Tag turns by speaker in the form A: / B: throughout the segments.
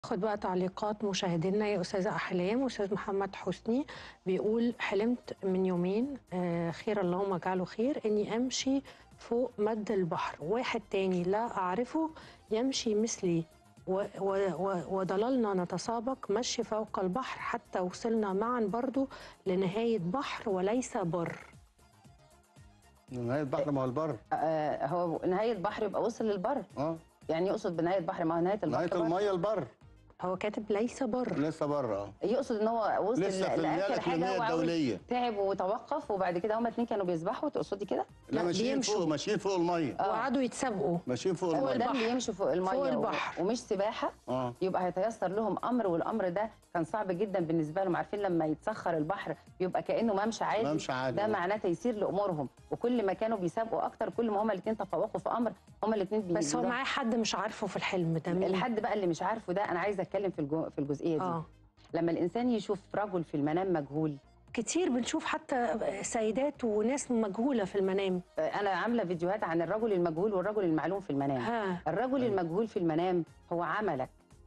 A: خد بقى تعليقات مشاهدينا يا استاذه احلام استاذ محمد حسني بيقول حلمت من يومين آه، خير اللهم اجعله خير اني امشي فوق مد البحر واحد تاني لا اعرفه يمشي مثلي و- و- و- وضللنا نتسابق مشي فوق البحر حتى وصلنا معا برضو لنهايه بحر وليس بر
B: نهاية بحر ما هو البر
C: آه هو نهايه بحر يبقى وصل للبر
B: اه
C: يعني يقصد بنهايه بحر ما هو نهايه البحر
B: نهاية
C: بر.
B: المية البر
A: هو كاتب ليس بر
B: لسه بره اه
C: يقصد ان هو وصل
B: لسه في النهاية
C: لاخر حاجه
B: الإقليمية
C: وعاوز
B: الدولية.
C: تعب وتوقف وبعد كده هما اتنين كانوا بيسبحوا تقصدي كده
B: لا
A: لا،
B: ماشيين
A: بيمشوا.
B: فوق ماشيين فوق المية
A: وقعدوا يتسابقوا
B: ماشيين فوق
C: هو
B: المية
C: ده
A: البحر.
C: اللي يمشي فوق الميه
A: فوق
C: و-
A: البحر.
C: ومش سباحه
B: اه
C: يبقى هيتيسر لهم امر والامر ده كان صعب جدا بالنسبه لهم عارفين لما يتسخر البحر يبقى كانه ممشى عادي
B: ممشى عادي.
C: ده معناه تيسير لامورهم وكل ما كانوا بيسابقوا اكتر كل ما هما الاثنين تفوقوا في امر هما الاثنين
A: بس هو معاه حد مش عارفه في الحلم ده مين
C: الحد بقى اللي مش عارفه ده انا عايزه اتكلم في الجو في الجزئيه دي
A: اه
C: لما الانسان يشوف رجل في المنام مجهول
A: كتير بنشوف حتى سيدات وناس مجهوله في المنام
C: آه، انا عامله فيديوهات عن الرجل المجهول والرجل المعلوم في المنام
A: ها
C: الرجل المجهول في المنام هو عملك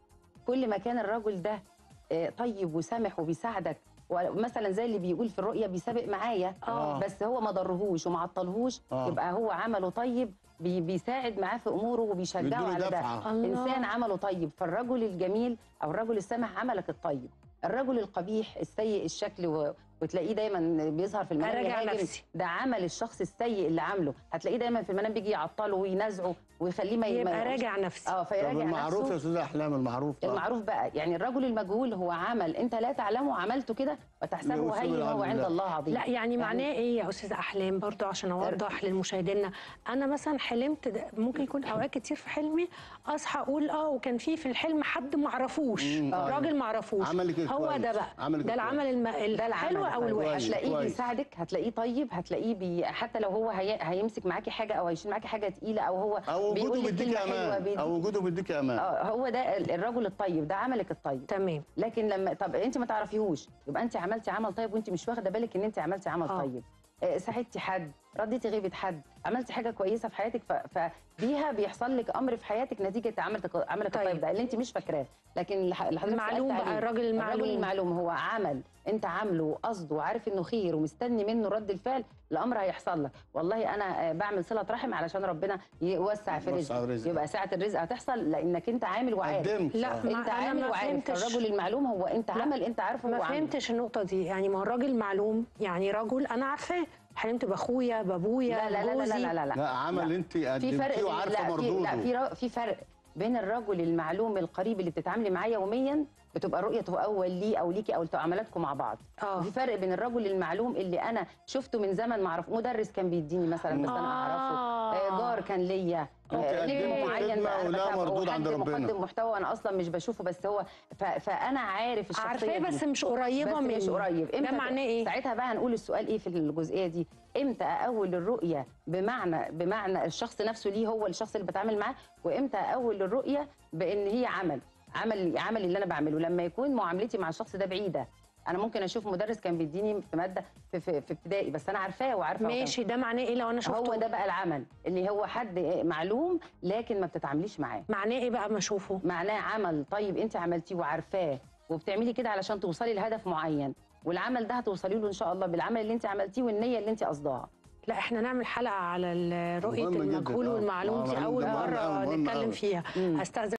C: كل ما كان الرجل ده آه، طيب وسامح وبيساعدك ومثلا زي اللي بيقول في الرؤيه بيسابق معايا
A: آه.
C: بس هو ما ضرهوش وما عطلهوش
B: آه.
C: يبقى هو عمله طيب بي بيساعد معاه في اموره وبيشجعه
B: بيديله
C: على ده
B: دفعة.
A: الله.
C: انسان عمله طيب فالرجل الجميل او الرجل السامح عملك الطيب الرجل القبيح السيء الشكل و... وتلاقيه دايما بيظهر في المنام
A: أراجع
C: يهاجم.
A: نفسي.
C: ده عمل الشخص السيء اللي عامله هتلاقيه دايما في المنام بيجي يعطله وينازعه ويخليه ما
A: يبقى
C: ما-
A: راجع نفسي
C: اه
B: طب
C: فيراجع
B: المعروف يا
C: نفسه
B: استاذ احلام المعروف بقى.
C: المعروف بقى يعني الرجل المجهول هو عمل انت لا تعلمه عملته كده وتحسبه
B: يوصل
C: هين
B: العبد
C: وهو عند
B: لله.
C: الله عظيم
A: لا يعني معناه ايه يا استاذه احلام برضو عشان اوضح للمشاهدين انا مثلا حلمت ده ممكن يكون اوقات كتير في حلمي اصحى اقول اه وكان في في الحلم حد ما اعرفوش
B: مم، آه.
A: راجل ما اعرفوش
B: عملك
A: هو
B: كويس.
A: ده بقى
B: عملك
A: ده العمل الم...
C: ده
A: الحلو
C: العمل
A: او
C: طيب.
A: الوحش
C: هتلاقيه
B: كويس.
C: بيساعدك هتلاقيه طيب هتلاقيه بي... حتى لو هو هي... هيمسك معاكي حاجه او هيشيل معاكي حاجه تقيله او هو
B: او وجوده
C: بيقول لك
B: بيديك
C: كلمه حلوه
B: امان
C: بيديك...
B: او وجوده بيديك امان
C: اه هو ده ال- الرجل الطيب ده عملك الطيب
A: تمام
C: لكن لما طب انت ما تعرفيهوش يبقى انت عملتي عمل طيب وانت مش واخده بالك ان انت عملتي عمل
A: آه.
C: طيب آه، ساعدتي حد رديتي غيبه حد عملتي حاجه كويسه في حياتك ف... فبيها بيحصل لك امر في حياتك نتيجه عملك عملك
A: طيب.
C: الطيب ده اللي انت مش فاكراه لكن اللي ح- اللي حضرتك
A: المعلوم
C: سألت
A: بقى،
C: عليه.
A: الراجل المعلوم.
C: الراجل المعلوم هو عمل انت عامله وقصده وعارف انه خير ومستني منه رد الفعل الامر هيحصل لك والله انا آه، بعمل صله رحم علشان ربنا يوسع في
B: يوسع
C: رزقك
B: رزقك.
C: يبقى ساعه الرزق هتحصل لانك انت عامل وعارف
B: قدمت
A: لا،
B: آه.
A: ما
C: انت
A: أنا
C: عامل
A: ما
C: وعارف
A: فهمتش.
C: الرجل المعلوم هو انت
A: لا،
C: عمل انت عارفه
A: ما
C: هو عمل.
A: فهمتش النقطه دي يعني ما هو الراجل معلوم يعني رجل انا عارفاه حلمت باخويا بابويا
C: لا لا لا لا
A: بجوزي.
C: لا لا, لا.
B: لا عمل انت
C: في فرق
B: قدمتيه
C: بين-
B: وعارفه
C: لا في
B: مردوده
C: لا في ر- في فرق بين الرجل المعلوم القريب اللي بتتعاملي معاه يوميا بتبقى رؤيته اول ليه او ليكي او تعاملاتكم مع بعض
A: اه
C: وفي فرق بين الرجل المعلوم اللي انا شفته من زمن ما اعرف مدرس كان بيديني مثلا بس انا اعرفه
A: آه.
C: آه، جار كان ليا
B: أنت
C: آه،
B: قدمت
C: نجم معين
B: خدمة
C: بقى
B: ولا
C: بتابعه،
B: مردود عند
C: وحد
B: ربنا.
C: مقدم محتوى وانا اصلا مش بشوفه بس هو ف... فانا عارف الشخصيه
A: عارفاه
C: دي.
A: بس مش قريبه
C: بس
A: مني
C: مش قريب
A: ده
C: امتى
A: معناه ايه
C: ساعتها بقى هنقول السؤال ايه في الجزئيه دي امتى اول الرؤيه بمعنى بمعنى الشخص نفسه ليه هو الشخص اللي بتعامل معاه وامتى اول الرؤيه بان هي عمل عمل عمل اللي انا بعمله لما يكون معاملتي مع الشخص ده بعيده انا ممكن اشوف مدرس كان بيديني في ماده في, في, في ابتدائي بس انا عارفاه وعارفه هو كان-
A: ماشي ده معناه ايه لو انا شفته
C: هو ده بقى العمل اللي هو حد معلوم لكن ما بتتعامليش معاه
A: معناه ايه بقى ما اشوفه
C: معناه عمل طيب انت عملتيه وعارفاه وبتعملي كده علشان توصلي لهدف معين والعمل ده هتوصلي له ان شاء الله بالعمل اللي انت عملتيه والنيه اللي انت قصدها
A: لا احنا نعمل حلقه على ال- رؤيه
B: مهم جداً،
A: المجهول
B: آه.
A: والمعلوم
B: آه،
A: دي
B: مهم
A: اول
B: ده، مهم
A: مره
B: أوي، مهم
A: نتكلم
B: أوي.
A: فيها
C: مم.
A: استاذن